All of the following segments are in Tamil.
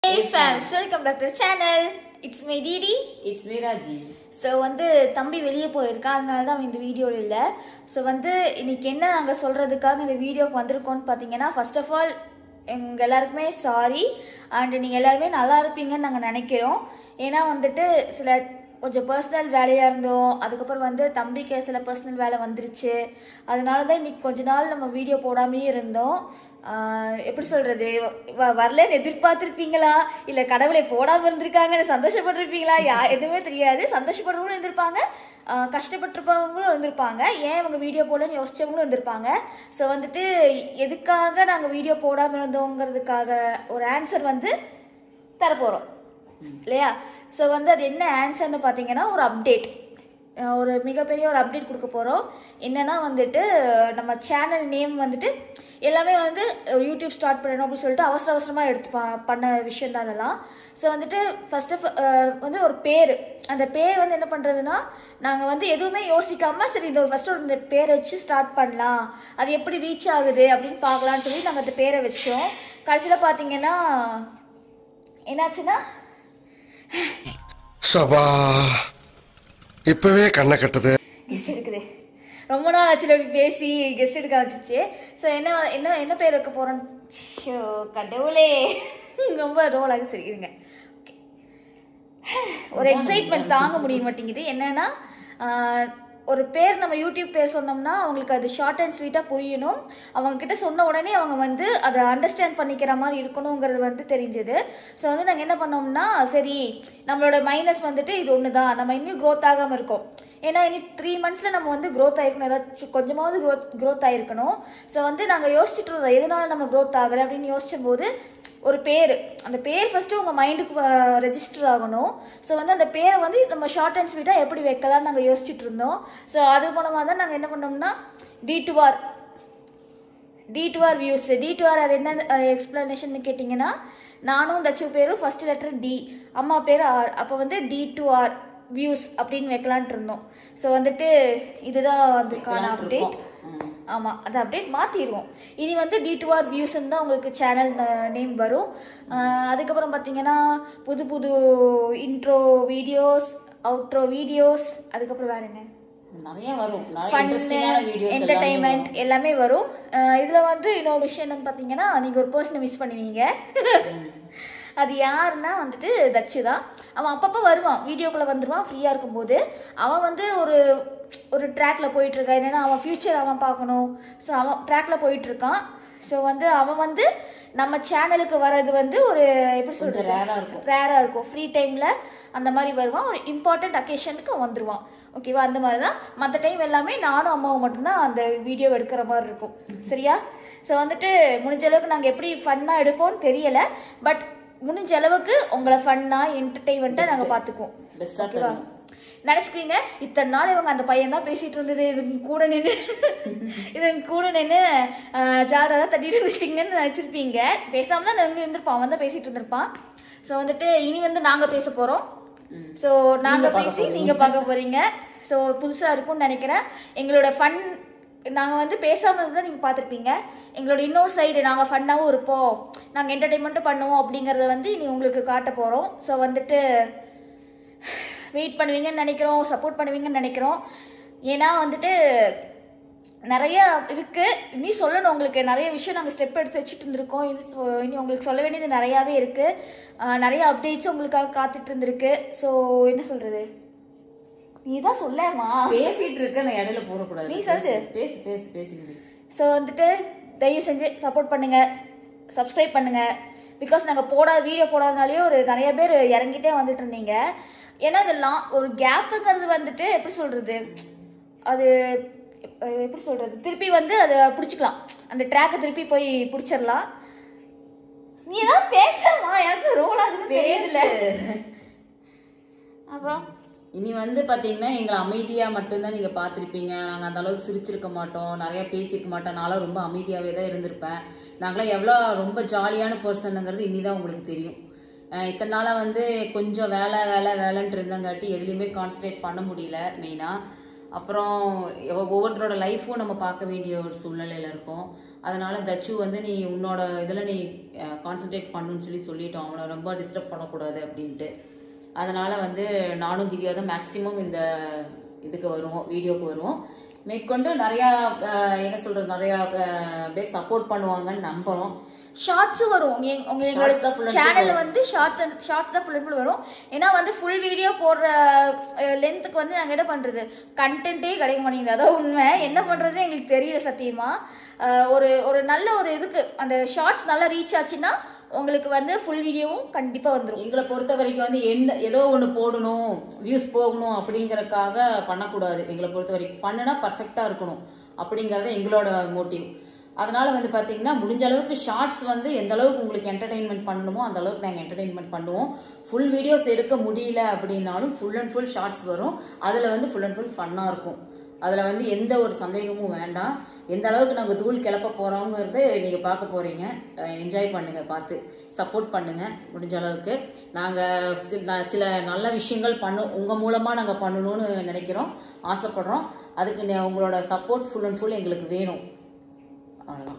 Hey fams, welcome back to the channel. It's me Didi. It's Meeraji so வந்து தம்பி வெளியே போயிருக்கான் அதனால தான் அவன் இந்த வீடியோவில் இல்லை ஸோ வந்து இன்னைக்கு என்ன நாங்கள் சொல்கிறதுக்காக இந்த வீடியோக்கு வந்திருக்கோம்னு பார்த்தீங்கன்னா ஃபர்ஸ்ட் ஆஃப் ஆல் எங்கள் எல்லாருக்குமே சாரி அண்ட் நீங்கள் எல்லாருமே நல்லா இருப்பீங்கன்னு நாங்கள் நினைக்கிறோம் ஏன்னா வந்துட்டு சில கொஞ்சம் பர்சனல் வேலையாக இருந்தோம் அதுக்கப்புறம் வந்து தம்பிக்கு சில பர்சனல் வேலை வந்துருச்சு அதனால தான் இன்னைக்கு கொஞ்ச நாள் நம்ம வீடியோ போடாமையே இருந்தோம் ஆஹ் எப்படி சொல்கிறது வரலன்னு எதிர்பார்த்துருப்பீங்களா இல்லை கடவுளை போடாமல் இருந்திருக்காங்கன்னு சந்தோஷப்பட்டிருப்பீங்களா யா எதுவுமே தெரியாது சந்தோஷப்படுறவங்களும் இருந்திருப்பாங்க ஆஹ் கஷ்டப்பட்டிருப்பவங்களும் இருந்திருப்பாங்க ஏன் இவங்க வீடியோ போடலன்னு யோசிச்சவங்களும் இருந்திருப்பாங்க ஸோ வந்துட்டு எதுக்காக நாங்கள் வீடியோ போடாமல் இருந்தோங்கிறதுக்காக ஒரு ஆன்சர் வந்து தரப்போகிறோம் இல்லையா ஸோ வந்து அது என்ன ஆன்சர்னு பார்த்தீங்கன்னா ஒரு அப்டேட் ஒரு மிகப்பெரிய ஒரு அப்டேட் கொடுக்க போகிறோம் என்னன்னா வந்துட்டு நம்ம சேனல் நேம் வந்துட்டு எல்லாமே வந்து யூடியூப் ஸ்டார்ட் பண்ணணும் அப்படின்னு சொல்லிட்டு அவசர அவசரமாக எடுத்து ப பண்ண விஷயம் தான் அதெல்லாம் ஸோ வந்துட்டு ஃபர்ஸ்ட் ஆஃப் வந்து ஒரு பேர் அந்த பேர் வந்து என்ன பண்ணுறதுன்னா நாங்கள் வந்து எதுவுமே யோசிக்காமல் சரி இந்த ஒரு ஃபஸ்ட்டு ஒரு இந்த பேரை வச்சு ஸ்டார்ட் பண்ணலாம் அது எப்படி ரீச் ஆகுது அப்படின்னு பார்க்கலான்னு சொல்லி நாங்கள் அந்த பேரை வச்சோம் கடைசியில் பார்த்தீங்கன்னா என்னாச்சுன்னா சபா இப்பவே கண்ணை கட்டுது கெஸ் இருக்குது ரொம்ப நாள் ஆச்சுல இப்படி பேசி கெஸ் எடுக்க ஆரம்பிச்சிச்சு ஸோ என்ன என்ன என்ன பேர் வைக்க போகிறோம் கடவுளே ரொம்ப ரோலாக சரிங்க ஓகே ஒரு எக்ஸைட்மெண்ட் தாங்க முடிய மாட்டேங்குது என்னன்னா ஆஹ், ஒரு பேர் நம்ம யூடியூப் பேர் சொன்னோம்னா அவங்களுக்கு அது ஷார்ட் அண்ட் ஸ்வீட்டாக புரியணும் அவங்க கிட்ட சொன்ன உடனே அவங்க வந்து அதை அண்டர்ஸ்டாண்ட் பண்ணிக்கிற மாதிரி இருக்கணுங்கிறது வந்து தெரிஞ்சது ஸோ வந்து நாங்கள் என்ன பண்ணோம்னா சரி நம்மளோட மைனஸ் வந்துட்டு இது ஒன்று தான் நம்ம இன்னும் க்ரோத் ஆகாமல் இருக்கோம் ஏன்னா இனி த்ரீ மந்த்ஸில் நம்ம வந்து க்ரோத் ஆகிருக்கணும் ஏதாச்சும் கொஞ்சமாவது க்ரோத் க்ரோத் ஆகிருக்கணும் ஸோ வந்து நாங்கள் யோசிச்சுட்டு இருந்தோம் எதனால நம்ம க்ரோத் ஆகலை அப்படின்னு யோசிச்சும் போது ஒரு பேர் அந்த பேர் ஃபஸ்ட்டு உங்கள் மைண்டுக்கு ரெஜிஸ்டர் ஆகணும் ஸோ வந்து அந்த பேரை வந்து நம்ம ஷார்ட் அண்ட் ஸ்வீட்டாக எப்படி வைக்கலாம்னு நாங்கள் யோசிச்சுட்டு இருந்தோம் ஸோ அது மூலமாக தான் நாங்கள் என்ன பண்ணோம்னா T two R T two R views T two R அது என்ன எக்ஸ்பிளனேஷன் கேட்டிங்கன்னா நானும் தச்சு பேரும் ஃபர்ஸ்ட் லெட்டர் டி அம்மா பேர் ஆர் அப்போ வந்து டி டு ஆர் வியூஸ் அப்படின்னு வைக்கலான்ட்டு இருந்தோம் ஸோ வந்துட்டு இதுதான் அதுக்கான அப்டேட் ஆமாம் அந்த அப்டேட் மாற்றிடுவோம் இனி வந்து டி டு ஆர் வியூஸ்ன்னு தான் உங்களுக்கு சேனல் நேம் வரும் அஹ் அதுக்கப்புறம் பார்த்தீங்கன்னா புது புது இன்ட்ரோ வீடியோஸ் அவுட்ரோ வீடியோஸ் அதுக்கப்புறம் வேற என்ன நிறைய வரும் நிறைய ஃபன் இன்ட்ரெஸ்டிங்கான வீடியோஸ் என்டர்டைன்மெண்ட் எல்லாமே வரும் அஹ் இதுல வந்து இன்னொரு விஷயம் என்னன்னு பார்த்தீங்கன்னா நீங்க ஒரு பர்சனை மிஸ் பண்ணுவீங்க அது யாருன்னா வந்துட்டு தச்சு தான் அவன் அப்பப்போ வருவான் வீடியோக்குள்ளே வந்துடுவான் ஃப்ரீயாக இருக்கும்போது அவன் வந்து ஒரு ஒரு ட்ராக்ல போயிட்டு இருக்கான் என்னன்னா அவன் ஃப்யூச்சர் அவன் பார்க்கணும் ஸோ அவன் ட்ராக்ல போயிட்டு இருக்கான் ஸோ வந்து அவன் வந்து நம்ம சேனலுக்கு வர்றது வந்து ஒரு எப்படி சொல்றது rare-ஆ இருக்கும். ரேராக இருக்கும் ஃப்ரீ டைமில் அந்த மாதிரி வருவான் ஒரு இம்பார்ட்டண்ட் அக்கேஷனுக்கு வந்துடுவான் ஓகேவா அந்த மாதிரி தான் மற்ற டைம் எல்லாமே நானும் அம்மாவும் மட்டும்தான் அந்த வீடியோ எடுக்கிற மாதிரி இருக்கும் சரியா ஸோ வந்துட்டு முடிஞ்ச அளவுக்கு நாங்கள் எப்படி ஃபன்னாக எடுப்போம்னு தெரியலை பட் முடிஞ்ச அளவுக்கு உங்களை ஃபன்னாக என்டர்டெயின்மெண்ட்டாக நாங்கள் பார்த்துக்குவோம் பெஸ்டா ஓகேவா தரும் நினச்சிக்குவீங்க இத்தனை நாள் இவங்க அந்த பையன் தான் பேசிட்டு இருந்தது இதுங்க கூட நின்று இதுங்க கூட நின்று ஜாடாக தான் தட்டிட்டு இருந்துச்சிங்கன்னு நினச்சிருப்பீங்க பேசாம தான் நின்று இருந்திருப்பான் அவன் தான் பேசிட்டு இருந்திருப்பான் ஸோ வந்துட்டு இனி வந்து நாங்கள் பேச போகிறோம் ஸோ நாங்கள் பார்க்க பேசி நீங்கள் பார்க்க போகிறீங்க ஸோ புதுசாக இருக்கும்னு நினைக்கிறேன் எங்களோட ஃபன் நாங்கள் வந்து பேசாமல் தான் நீங்கள் பார்த்துருப்பீங்க எங்களோட இன்னொரு சைடு நாங்கள் ஃபன்னாகவும் இருப்போம் நாங்கள் என்டர்டெயின்மெண்ட்டும் பண்ணுவோம் அப்படிங்கிறத வந்து இனி உங்களுக்கு காட்ட போகிறோம் ஸோ வந்துட்டு வெயிட் பண்ணுவீங்கன்னு நினைக்கிறோம் சப்போர்ட் பண்ணுவீங்கன்னு நினைக்கிறோம் ஏன்னா வந்துட்டு நிறைய இருக்கு இனி சொல்லணும் உங்களுக்கு நிறைய விஷயம் நாங்கள் ஸ்டெப் எடுத்து வச்சுட்டு இருந்திருக்கோம் இது சொ- இனி உங்களுக்கு சொல்ல வேண்டியது நிறையாவே இருக்கு ஆஹ் நிறைய அப்டேட்ஸ் உங்களுக்காக காத்துட்டு இருந்திருக்கு ஸோ என்ன சொல்றது நீ தான் சொல்லேம்மா பேசிட்டு இருக்க நான் இடையில போடக்கூடாது நீ சொல்லு. பேசு பேசு பேசி முடி ஸோ வந்துட்டு தயவு செஞ்சு சப்போர்ட் பண்ணுங்க சப்ஸ்கிரைப் பண்ணுங்க பிகாஸ் நாங்கள் போடாத வீடியோ போடாதனாலேயே ஒரு நிறைய பேர் இறங்கிட்டே வந்துட்டு இருந்தீங்க ஏன்னா இதெல்லாம் ஒரு கேப்புங்கிறது வந்துட்டு எப்படி சொல்றது அது எப்- எப்படி சொல்றது திருப்பி வந்து அதை பிடிச்சிக்கலாம் அந்த ட்ராக்கை திருப்பி போய் பிடிச்சிடலாம் நீ ஏதாவது பேசமா எனக்கு ரோல் ஆகுதுன்னு தெரியுதுல்ல அப்புறம் இனி வந்து பாத்தீங்கன்னா எங்களை அமைதியா மட்டும்தான் நீங்க பார்த்திருப்பீங்க நாங்க அந்த அளவுக்கு சிரிச்சிருக்க மாட்டோம் நிறைய பேசியிருக்க மாட்டோம் நான்லாம் ரொம்ப அமைதியாவே தான் இருந்திருப்பேன் நாங்களாம் எவ்வளோ ரொம்ப ஜாலியான பர்சனுங்கிறது இனிதான் உங்களுக்கு தெரியும் அஹ் இத்தனை நாளா வந்து கொஞ்சம் வேலை வேலை வேலைன்ட்டு இருந்தங்காட்டி எதுலையுமே கான்சன்ட்ரேட் பண்ண முடியல மெயினாக அப்புறம் ஒவ்வொருத்தரோட லைஃப்பும் நம்ம பார்க்க வேண்டிய ஒரு சூழ்நிலையில இருக்கோம் அதனால தச்சு வந்து நீ உன்னோட இதில் நீ கான்சென்ட்ரேட் பண்ணுன்னு சொல்லி சொல்லிட்டோம் அவனை ரொம்ப டிஸ்டர்ப் பண்ணக்கூடாது அப்படின்ட்டு அதனால வந்து நானும் திவ்யா தான் மேக்ஸிமம் இந்த இதுக்கு வருவோம் வீடியோக்கு வருவோம் மேற்கொண்டு நிறையா அஹ், என்ன சொல்றது நிறையா அஹ், பேர் சப்போர்ட் பண்ணுவாங்கன்னு நம்புறோம் ஷார்ட்ஸும் வரும் உங்க உங்க Shorts தான் full எங்களோட and full சேனல்ல வந்து ஷார்ட்ஸ் அண்ட் ஷார்ட்ஸ் தான் ஃபுல் அண்ட் ஃபுல் வரும் ஏன்னா வந்து ஃபுல் வீடியோ போடுற லென்த்துக்கு வந்து நாங்கள் என்ன பண்றது கண்டென்ட்டே கிடைக்க மாட்டேங்குது அதான் உண்மை என்ன பண்றது எங்களுக்கு தெரியல சத்தியமா அஹ், ஒரு ஒரு நல்ல ஒரு இதுக்கு அந்த ஷார்ட்ஸ் நல்லா ரீச் ஆச்சுன்னா உங்களுக்கு வந்து ஃபுல் வீடியோவும் கண்டிப்பா வந்துடும் எங்களை பொறுத்த வரைக்கும் வந்து என்ன ஏதோ ஒன்று போடணும் வியூஸ் போகணும் அப்படிங்கறக்காக பண்ணக்கூடாது எங்களை பொறுத்த வரைக்கும் பண்ணுனா பர்ஃபெக்டாக இருக்கணும் அப்படிங்கறது எங்களோட மோட்டிவ் அதனால வந்து பார்த்தீங்கன்னா முடிஞ்ச அளவுக்கு ஷார்ட்ஸ் வந்து எந்த அளவுக்கு உங்களுக்கு என்டர்டெயின்மெண்ட் பண்ணணுமோ அந்த அளவுக்கு நாங்கள் என்டர்டெயின்மெண்ட் பண்ணுவோம் ஃபுல் வீடியோஸ் எடுக்க முடியல அப்படின்னாலும் ஃபுல் அண்ட் ஃபுல் ஷார்ட்ஸ் வரும் அதில் வந்து ஃபுல் அண்ட் ஃபுல் ஃபன்னாக இருக்கும் அதில் வந்து எந்த ஒரு சந்தேகமும் வேண்டாம் எந்த அளவுக்கு நாங்கள் தூள் கிளப்ப போகிறோங்கிறது நீங்கள் பார்க்க போகிறீங்க என்ஜாய் பண்ணுங்கள் பார்த்து சப்போர்ட் பண்ணுங்கள் முடிஞ்ச அளவுக்கு நாங்கள் சில நல்ல விஷயங்கள் பண்ண உங்கள் மூலமாக நாங்கள் பண்ணணும்னு நினைக்கிறோம் ஆசைப்படுறோம் அதுக்கு நே- உங்களோட சப்போர்ட் ஃபுல் அண்ட் ஃபுல் எங்களுக்கு வேணும் அவ்வளோதான்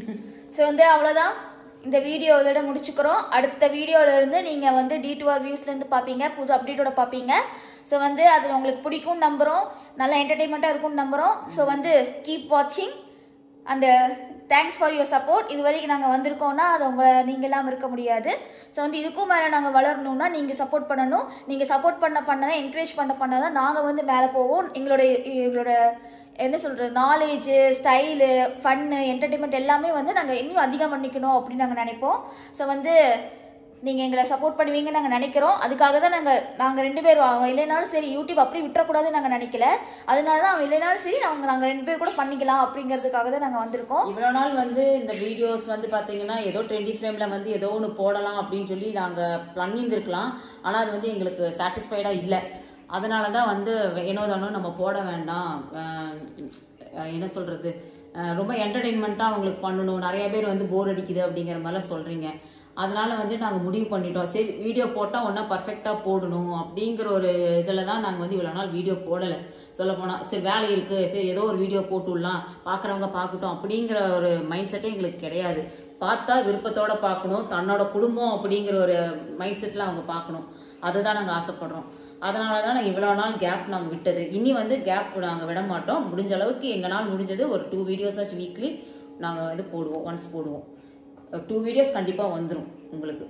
ஸோ வந்து அவ்வளோதான் இந்த வீடியோ இதோட முடிச்சுக்கிறோம் அடுத்த வீடியோல இருந்து நீங்கள் வந்து டி டுஆர் வியூஸ்லேருந்து பார்ப்பீங்க புது அப்டேட்டோட பார்ப்பீங்க ஸோ வந்து அது உங்களுக்கு பிடிக்கும்னு நம்புகிறோம் நல்லா என்டர்டெயின்மெண்ட்டாக இருக்கும்னு நம்புகிறோம் ஸோ வந்து கீப் வாட்சிங் அந்த தேங்க்ஸ் ஃபார் யுவர் சப்போர்ட் இது வரைக்கும் நாங்கள் வந்திருக்கோம்னா அது உங்களை நீங்கள் இல்லாமல் இருக்க முடியாது ஸோ வந்து இதுக்கும் மேலே நாங்கள் வளரணும்னா நீங்கள் சப்போர்ட் பண்ணணும் நீங்கள் சப்போர்ட் பண்ண பண்ண தான் என்கரேஜ் பண்ண பண்ண தான் நாங்கள் வந்து மேலே போவோம் எங்களோட எங்களோட என்ன சொல்கிறது நாலேஜு ஸ்டைலு ஃபன்னு என்டர்டெயின்மெண்ட் எல்லாமே வந்து நாங்கள் இன்னும் அதிகம் பண்ணிக்கணும் அப்படின்னு நாங்கள் நினைப்போம் ஸோ வந்து நீங்கள் எங்களை சப்போர்ட் பண்ணுவீங்கன்னு நாங்கள் நினைக்கிறோம் அதுக்காக தான் நாங்கள் நாங்கள் ரெண்டு பேரும் அவன் இல்லைனாலும் சரி யூடியூப் அப்படி விட்டுறக்கூடாதுன்னு நாங்கள் நினைக்கல அதனால தான் அவன் இல்லைனாலும் சரி அவங்க நாங்கள் ரெண்டு பேர் கூட பண்ணிக்கலாம் அப்படிங்கிறதுக்காக தான் நாங்கள் வந்திருக்கோம் இவ்வளோ நாள் வந்து இந்த வீடியோஸ் வந்து பார்த்தீங்கன்னா ஏதோ ட்ரெண்டி ஃப்ரேமில் வந்து ஏதோ ஒன்று போடலாம் அப்படின்னு சொல்லி நாங்கள் பண்ணியிருந்துருக்கலாம் ஆனால் அது வந்து எங்களுக்கு சாட்டிஸ்ஃபைடாக இல்லை அதனால தான் வந்து ஏனோ தானோ நம்ம போட வேண்டாம் அஹ் அஹ் என்ன சொல்கிறது ரொம்ப என்டர்டெயின்மெண்ட்டாக அவங்களுக்கு பண்ணணும் நிறைய பேர் வந்து போர் அடிக்குது அப்படிங்கிற மாதிரிலாம் சொல்கிறீங்க அதனால வந்து நாங்கள் முடிவு பண்ணிட்டோம் சரி வீடியோ போட்டால் ஒன்றா பர்ஃபெக்டாக போடணும் அப்படிங்கிற ஒரு இதில் தான் நாங்கள் வந்து இவ்வளோ நாள் வீடியோ போடலை சொல்ல போனால் சரி வேலை இருக்குது சரி ஏதோ ஒரு வீடியோ போட்டு விடலாம் பார்க்குறவங்க பார்க்கட்டும் அப்படிங்கிற ஒரு மைண்ட் செட்டே எங்களுக்கு கிடையாது பார்த்தா விருப்பத்தோட பார்க்கணும் தன்னோட குடும்பம் அப்படிங்கிற ஒரு மைண்ட் செட்டில் அவங்க பார்க்கணும் அதுதான் நாங்கள் ஆசைப்படுறோம் அதனால தான் நாங்கள் இவ்வளோ நாள் கேப் நாங்கள் விட்டது இனி வந்து கேப் நாங்கள் விட மாட்டோம் முடிஞ்ச அளவுக்கு எங்களால் முடிஞ்சது ஒரு டூ வீடியோஸாச்சும் வீக்லி நாங்கள் இது போடுவோம் ஒன்ஸ் போடுவோம் டூ வீடியோஸ் கண்டிப்பாக வந்துடும் உங்களுக்கு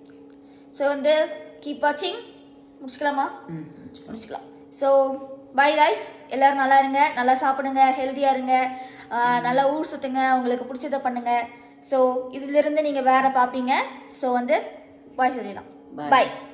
ஸோ வந்து கீப் வாட்சிங் முடிச்சுக்கலாமா ம் முடிச்சுக்கலாம் ஸோ பை காய்ஸ் எல்லாரும் நல்லா இருங்க நல்லா சாப்பிடுங்க ஹெல்த்தியாக இருங்க ஆஹ் நல்லா ஊர் சுற்றுங்க உங்களுக்கு பிடிச்சதை பண்ணுங்க ஸோ இதிலிருந்து நீங்கள் வேற பார்ப்பீங்க ஸோ வந்து பாய் சொல்லிடலாம் Bye. பாய்